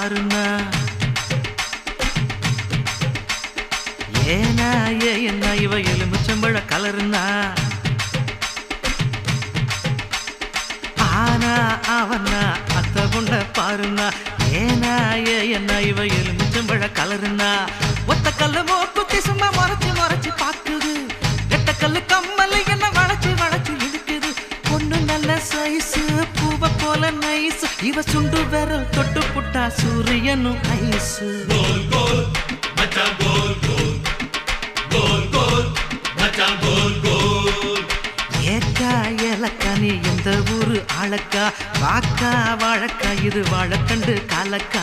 பாருன்னா ஏனா ஏ என்ன இவ எலுமிச்சம்பழ கலருன்னா ஆனா அவனா அத்த பொண்ண பாருன்னா ஏனா ஏ என்ன இவ எலுமிச்சம்பழ கலருன்னா ஒத்த கல்லு மோக்குத்தி சும்மா முறைச்சு முறைச்சு பாக்குது எட்ட கல்லு கம்மல் என்ன வளைச்சு வளைச்சு இழுக்குது பொண்ணு நல்ல சைஸ் பூவ போல நைஸ் இவ சுண்டு விரல் தொட்டு புட்டா சூரியனும் ஐஸ் கோல் கோல் மச்சான் கோல் கோல் கோல் கோல் மச்சான் கோல் கோல் ஏக்கா ஏலக்கா நீ எந்த ஊரு ஆளக்கா வாக்கா வாழக்கா இது வாழக்கண்டு காலக்கா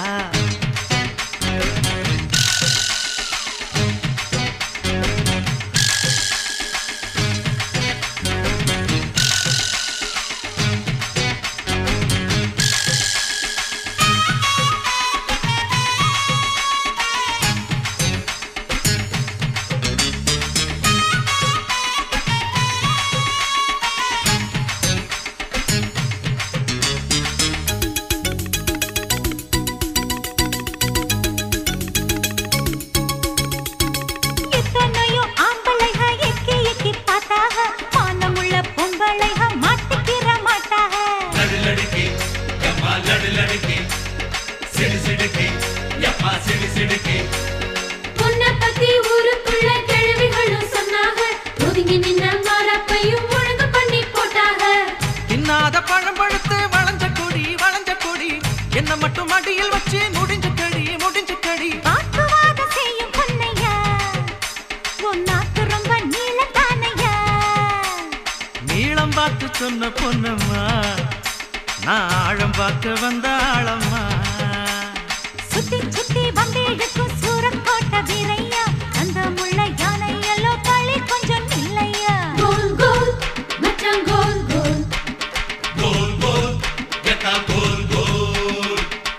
எத்தனையோ ஆம்பளைக எக்கி எக்கி பார்த்தாக மானமுள்ள பொம்பளைக மாட்டிக்கிற மாட்டாக லடு லடுக்கி எம்மா லடு லடுக்கி சிடு சிடுக்கி எம்மா சிடு சிடுக்கி உன்னை பத்தி ஊருக்குள்ள கிழவிகளும் சொன்னாங்க ஒதுங்கி நின்ன மாரப்பையும் ஒழுங்கு பண்ணி போட்டாங்க தின்னாத பழம் பழுத்து வளைஞ்ச கொடி வளைஞ்ச கொடி என்ன மட்டும் மடியில் வச்சு முடிஞ்சு கடி முடிஞ்சு கடி வாக்குவாத செய்யும் பொன்னையா உன் நாக்கு ரொம்ப நீளத்தானையா நீளம் பார்த்து சொன்ன பொன்னம்மா நான் ஆழம் பார்க்க வந்த ஆழம்மா சுத்தி சுத்தி வந்து இழுக்கும் சூரக்கோட்டை வீரையா அந்த முள்ள யானை எல்லோ களி கொஞ்சம் இல்லையா கோல் கோல் மச்சான் கோல் கோல் கோல் கோல் எக்கா கோல் கோல்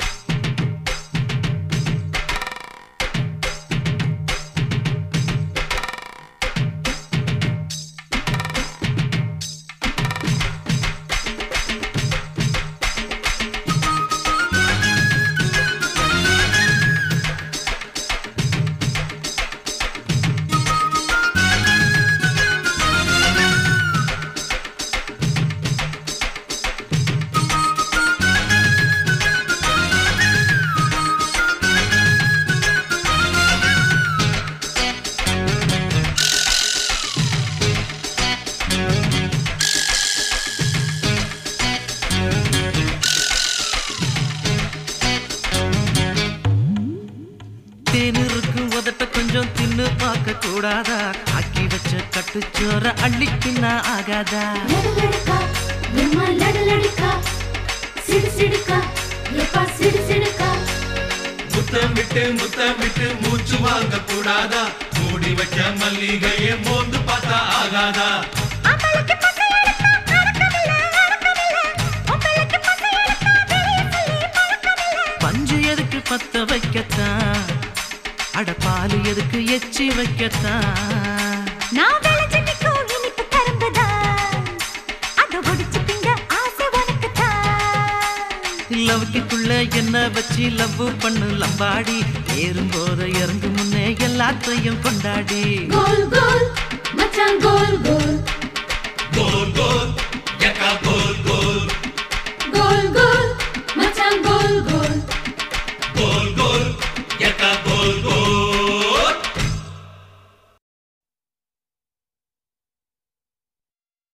தேனிருக்கு உதட்ட கொஞ்சம் தின்னு பார்க்க கூடாதா ஆக்கி வச்ச கட்டுச்சோற அள்ளிக்கின்னா ஆகாதா லடு லடுக்கா எம்மா லடு லடுக்கா சிடு சிடுக்கா எப்பா சிடு சிடுக்கா முத்தம் விட்டு முத்தம் விட்டு மூச்சு வாங்க கூடாதா மூடி வச்ச மல்லிகையே மோந்து பார்த்தா ஆகாதா அவளுக்கு பசை எடுத்தா அடக்கமில்ல, அடக்கமில்ல. உங்களுக்கு பசை எடுத்தா வெளிய சொல்லி பழக்கமில்ல. பஞ்சு எதுக்கு பத்த வைக்கத்தான் அட பாலு எதுக்கு எச்சி வைக்கத்தான் நான் விளைஞ்சு நிக்கும் இனிப்பு கரும்புதான். அதை ஒடிச்சு திங்க ஆசை உனக்குத்தான். லவ்க்குள்ள என்ன வச்சு லவ் பண்ணு லம்பாடி ஏறும் போது இறங்கு முன்னே எல்லாத்தையும் கொண்டாடி கோல் கோல் மச்சான் கோல் கோல் கோல் கோல்